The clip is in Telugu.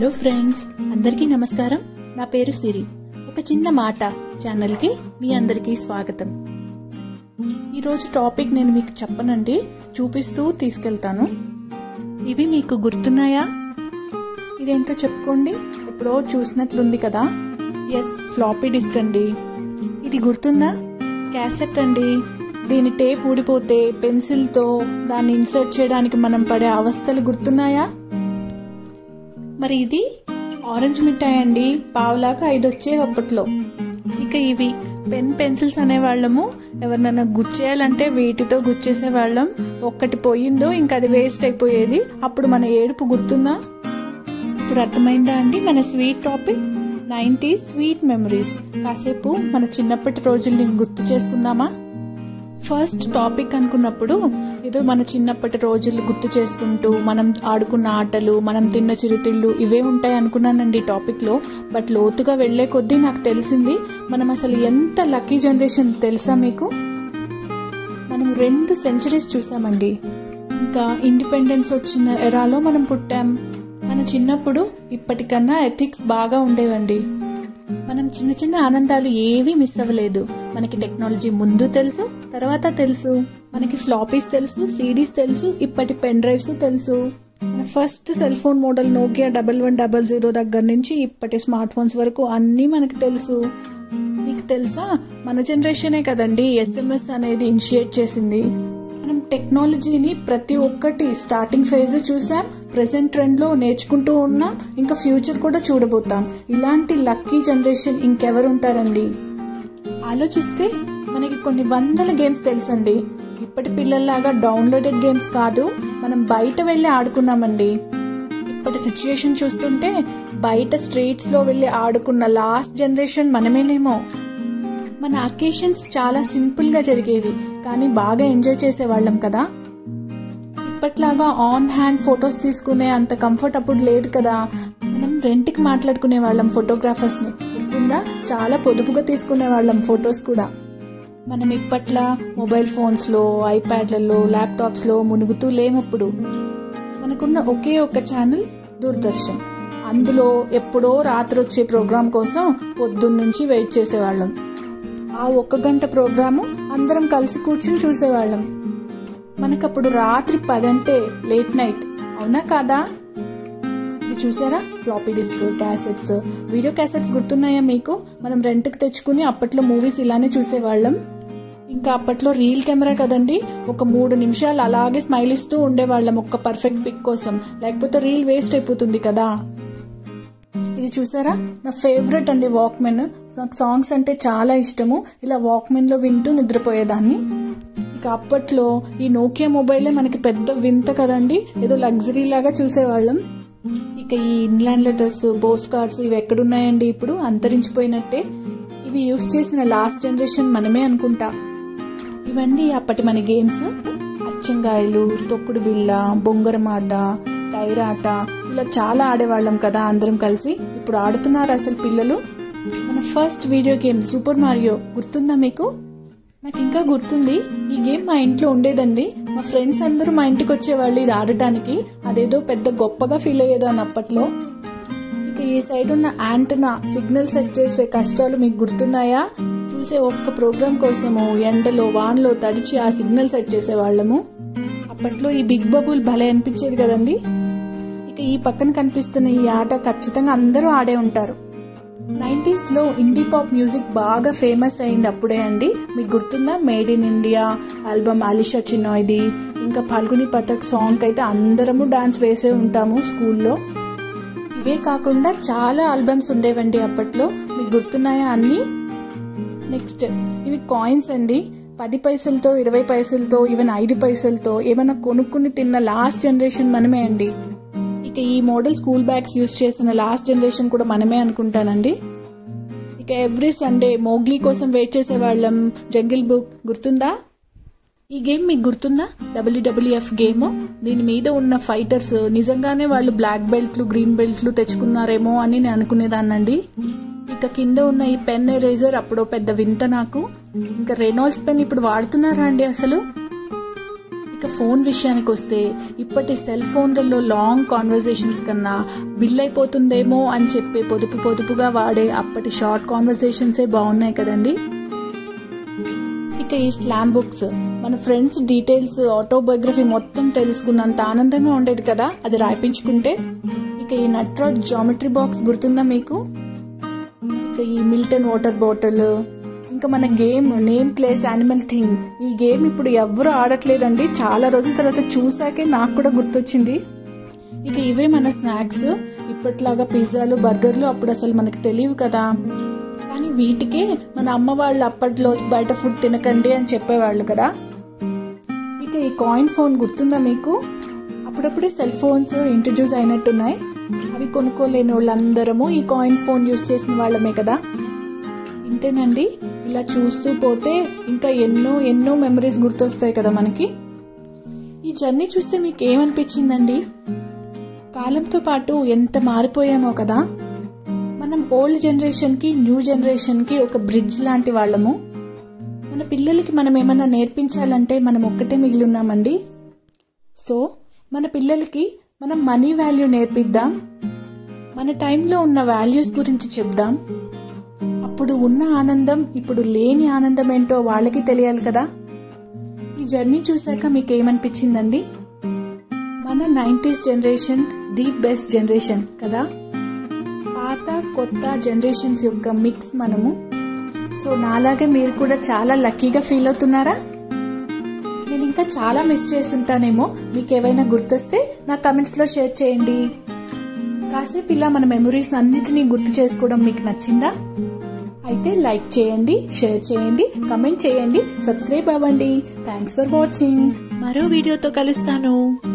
హలో ఫ్రెండ్స్ అందరికీ నమస్కారం నా పేరు సిరి ఒక చిన్న మాట ఛానల్కి మీ అందరికీ స్వాగతం ఈరోజు టాపిక్ నేను మీకు చెప్పనండి చూపిస్తూ తీసుకెళ్తాను ఇవి మీకు గుర్తున్నాయా ఇదేంటో చెప్పుకోండి ఎప్పుడో చూసినట్లుంది కదా ఎస్ ఫ్లాపీ డిస్క్ అండి ఇది గుర్తుందా క్యాసెట్ అండి దీని టేప్ ఊడిపోతే పెన్సిల్తో దాన్ని ఇన్సర్ట్ చేయడానికి మనం పడే అవస్థలు గుర్తున్నాయా మరి ఇది ఆరెంజ్ మిఠాయి అండి పావులాగా ఐదు వచ్చేవి అప్పట్లో ఇక ఇవి పెన్ పెన్సిల్స్ అనేవాళ్ళము ఎవరినైనా గుచ్చేయాలంటే వీటితో గుచ్చేసేవాళ్ళం ఒక్కటి పోయిందో ఇంకా అది వేస్ట్ అయిపోయేది అప్పుడు మన ఏడుపు గుర్తుందా ఇప్పుడు అర్థమైందా అండి మన sweet topic ninety sweet memories కాసేపు మన చిన్నప్పటి రోజుల్ని గుర్తు చేసుకుందామా ఫస్ట్ టాపిక్ అనుకున్నప్పుడు ఏదో మన చిన్నప్పటి రోజులు గుర్తు చేసుకుంటూ మనం ఆడుకున్న ఆటలు మనం తిన్న చిరుతిళ్ళు ఇవే ఉంటాయి అనుకున్నానండి టాపిక్లో బట్ లోతుగా వెళ్లే కొద్దీ నాకు తెలిసింది మనం అసలు ఎంత లక్కీ జనరేషన్ తెలుసా మీకు మనం రెండు సెంచరీస్ చూసామండి ఇంకా ఇండిపెండెన్స్ వచ్చిన ఎరాలో మనం పుట్టాం మన చిన్నప్పుడు ఇప్పటికన్నా ఎథిక్స్ బాగా ఉండేవండి మనం చిన్న చిన్న ఆనందాలు ఏవీ మిస్ అవ్వలేదు మనకి టెక్నాలజీ ముందు తెలుసు తర్వాత తెలుసు మనకి ఫ్లాపీస్ తెలుసు సీడీస్ తెలుసు ఇప్పటి పెన్ డ్రైవ్స్ తెలుసు మన first cell phone model Nokia double one double zero దగ్గర నుంచి ఇప్పటి స్మార్ట్ ఫోన్స్ వరకు అన్నీ మనకి తెలుసు మీకు తెలుసా మన జనరేషనే కదండి ఎస్ఎంఎస్ అనేది ఇనిషియేట్ చేసింది మనం టెక్నాలజీని ప్రతి ఒక్కటి స్టార్టింగ్ ఫేజ్ చూసాం ప్రెసెంట్ ట్రెండ్లో నేర్చుకుంటూ ఉన్నాం ఇంకా ఫ్యూచర్ కూడా చూడబోతాం ఇలాంటి లక్కీ జనరేషన్ ఇంకెవరు ఉంటారండి ఆలోచిస్తే మనకి కొన్ని వందల గేమ్స్ తెలుసండి ఇప్పటి పిల్లల్లాగా డౌన్లోడెడ్ గేమ్స్ కాదు మనం బయట వెళ్ళి ఆడుకున్నామండి ఇప్పటి సిచ్యుయేషన్ చూస్తుంటే బయట స్ట్రీట్స్లో వెళ్ళి ఆడుకున్న లాస్ట్ జనరేషన్ మనమేనేమో మన అకేషన్స్ చాలా సింపుల్గా జరిగేవి కానీ బాగా ఎంజాయ్ చేసేవాళ్ళం కదా ఇప్పట్లాగా ఆన్ హ్యాండ్ ఫొటోస్ తీసుకునే అంత కంఫర్ట్ అప్పుడు లేదు కదా మనం రెంట్కి మాట్లాడుకునే వాళ్ళం ఫోటోగ్రాఫర్స్ని గుర్తుందా చాలా పొదుపుగా తీసుకునే వాళ్ళం ఫొటోస్ కూడా మనం ఇప్పట్లా మొబైల్ ఫోన్స్లో ఐప్యాడ్లలో ల్యాప్టాప్స్లో మునుగుతూ లేమప్పుడు మనకున్న ఒకే ఒక ఛానల్ దూరదర్శన్ అందులో ఎప్పుడో రాత్రి వచ్చే ప్రోగ్రాం కోసం పొద్దున్న నుంచి వెయిట్ చేసేవాళ్ళం ఆ ఒక్క గంట ప్రోగ్రాము అందరం కలిసి కూర్చుని చూసేవాళ్ళం మనకప్పుడు రాత్రి పదంటే లేట్ నైట్ అవునా కాదా ఇది చూసారా floppy disk cassettes video cassettes గుర్తున్నాయా మీకు మనం రెంట్కి తెచ్చుకుని అప్పట్లో మూవీస్ ఇలానే చూసేవాళ్ళం ఇంకా అప్పట్లో రీల్ కెమెరా కదండి ఒక మూడు నిమిషాలు అలాగే స్మైల్ ఇస్తూ ఉండేవాళ్ళం ఒక్క పర్ఫెక్ట్ పిక్ కోసం లేకపోతే రీల్ వేస్ట్ అయిపోతుంది కదా ఇది చూసారా నా ఫేవరెట్ అండి వాక్మెన్ నాకు సాంగ్స్ అంటే చాలా ఇష్టము ఇలా వాక్మెన్లో వింటూ నిద్రపోయేదాన్ని ఇక అప్పట్లో ఈ నోకియా మొబైలే మనకి పెద్ద వింత కదండి ఏదో లగ్జరీ లాగా చూసేవాళ్ళం ఇక ఈ ఇన్లాండ్ లెటర్స్ పోస్ట్ కార్డ్స్ ఇవి ఎక్కడున్నాయండి ఇప్పుడు అంతరించిపోయినట్టే ఇవి యూజ్ చేసిన లాస్ట్ జనరేషన్ మనమే అనుకుంటా ఇవన్నీ అప్పటి మన గేమ్స్ అచ్చంగాయలు తొక్కుడు బిళ్ళ బొంగరమాట టైరాట ఇలా చాలా ఆడేవాళ్ళం కదా అందరం కలిసి ఇప్పుడు ఆడుతున్నారు అసలు పిల్లలు మన first video game super Mario గుర్తుందా మీకు నాకు ఇంకా గుర్తుంది ఈ గేమ్ మా ఇంట్లో ఉండేదండి మా ఫ్రెండ్స్ అందరూ మా ఇంటికి వచ్చేవాళ్ళు ఇది ఆడటానికి అదేదో పెద్ద గొప్పగా ఫీల్ అయ్యేదాన్ని అప్పట్లో ఇక ఈ సైడ్ ఉన్న యాంటనా సిగ్నల్ సెట్ చేసే కష్టాలు మీకు గుర్తున్నాయా చూసే ఒక్క ప్రోగ్రామ్ కోసము ఎండలో వాన్లో తడిచి ఆ సిగ్నల్ సెట్ చేసేవాళ్ళము అప్పట్లో ఈ బిగ్ బబుల్ భలే అనిపించేది కదండి ఇక ఈ పక్కన కనిపిస్తున్న ఈ ఆట ఖచ్చితంగా అందరూ ఆడే ఉంటారు నైంటీస్లో ఇండీ పాప్ మ్యూజిక్ బాగా ఫేమస్ అయింది అప్పుడే అండి మీకు గుర్తుందా made in India album Alisha చిన్నోయిది ఇంకా ఫల్గుని పథక్ సాంగ్ అయితే అందరము డాన్స్ వేసే ఉంటాము స్కూల్లో ఇవే కాకుండా చాలా ఆల్బమ్స్ ఉండేవండి అప్పట్లో మీకు గుర్తున్నాయా అన్నీ నెక్స్ట్ ఇవి కాయిన్స్ అండి పది పైసలతో ఇరవై పైసలతో ఈవెన్ ఐదు పైసలతో ఏమైనా కొనుక్కుని తిన్న లాస్ట్ జనరేషన్ మనమే అండి ఇక ఈ మోడల్ స్కూల్ బ్యాగ్స్ యూజ్ చేసిన లాస్ట్ జనరేషన్ కూడా మనమే అనుకుంటానండి ఇక ఎవ్రీ సండే మోగ్లీ కోసం వెయిట్ చేసేవాళ్ళం జంగిల్ బుక్ గుర్తుందా ఈ గేమ్ మీకు గుర్తుందా డబ్ల్యూడబ్ల్యూఎఫ్ గేమ్ దీని మీద ఉన్న ఫైటర్స్ నిజంగానే వాళ్ళు బ్లాక్ బెల్ట్లు గ్రీన్ బెల్ట్లు తెచ్చుకున్నారేమో అని నేను అనుకునేదాన్నండి ఇక కింద ఉన్న ఈ పెన్ ఎరేజర్ అప్పుడు పెద్ద వింత నాకు ఇంకా రెనాల్డ్స్ పెన్ ఇప్పుడు వాడుతున్నారా అండి అసలు ఇక ఇక ఫోన్ విషయానికి వస్తే ఇప్పటి సెల్ ఫోన్లలో లాంగ్ కాన్వర్జేషన్స్ కన్నా బిల్ అయిపోతుందేమో అని చెప్పి పొదుపు పొదుపుగా వాడే అప్పటి షార్ట్ కాన్వర్జేషన్సే బాగున్నాయి కదండి ఇక ఈ స్లామ్ బుక్స్ మన ఫ్రెండ్స్ డీటెయిల్స్ ఆటోబయోగ్రఫీ మొత్తం తెలుసుకున్నంత ఆనందంగా ఉండేది కదా అది రాయిపించుకుంటే ఇక ఈ నట్రాజ్ జామెట్రీ బాక్స్ గుర్తుందా మీకు ఇక ఈ మిల్టన్ వాటర్ బాటిల్ ఇంకా మన game name place animal thing ఈ గేమ్ ఇప్పుడు ఎవ్వరూ ఆడట్లేదండి చాలా రోజుల తర్వాత చూసాకే నాకు కూడా గుర్తొచ్చింది ఇక ఇవే మన స్నాక్స్ ఇప్పట్లాగా పిజ్జాలు బర్గర్లు అప్పుడు అసలు మనకు తెలియవు కదా కానీ వీటికే మన అమ్మ వాళ్ళు అప్పట్లో బయట ఫుడ్ తినకండి అని చెప్పేవాళ్ళు కదా ఇక ఈ కాయిన్ ఫోన్ గుర్తుందా మీకు అప్పుడప్పుడే సెల్ ఫోన్స్ ఇంట్రడ్యూస్ అయినట్టున్నాయి అవి కొనుక్కోలేని వాళ్ళందరము ఈ కాయిన్ ఫోన్ యూస్ చేసిన వాళ్ళమే కదా ఇంతేనండి ఇలా చూస్తూ పోతే ఇంకా ఎన్నో ఎన్నో మెమరీస్ గుర్తొస్తాయి కదా మనకి ఈ జర్నీ చూస్తే మీకు ఏమనిపించిందండి కాలంతో పాటు ఎంత మారిపోయామో కదా మనం ఓల్డ్ జనరేషన్కి న్యూ జనరేషన్కి ఒక బ్రిడ్జ్ లాంటి వాళ్ళము మన పిల్లలకి మనం ఏమన్నా నేర్పించాలంటే మనం ఒక్కటే మిగిలి ఉన్నామండి సో మన పిల్లలకి మనం మనీ వాల్యూ నేర్పిద్దాం మన టైంలో ఉన్న వాల్యూస్ గురించి చెప్దాం అప్పుడు ఉన్న ఆనందం ఇప్పుడు లేని ఆనందం ఏంటో వాళ్ళకి తెలియాలి కదా ఈ జర్నీ చూశాక మీకు ఏమనిపించిందండి మన nineties generation the best generation కదా పాత కొత్త జనరేషన్స్ యొక్క మిక్స్ మనము సో నాలాగే మీరు కూడా చాలా లక్కీగా ఫీల్ అవుతున్నారా నేను ఇంకా చాలా మిస్ చేస్తుంటానేమో మీకు ఏవైనా గుర్తొస్తే నా కమెంట్స్లో షేర్ చేయండి కాసేపు ఇలా మన మెమరీస్ అన్నిటినీ గుర్తు చేసుకోవడం మీకు నచ్చిందా అయితే లైక్ చేయండి షేర్ చేయండి కమెంట్ చేయండి సబ్స్క్రైబ్ అవ్వండి థ్యాంక్స్ ఫర్ వాచింగ్ మరో వీడియోతో కలుస్తాను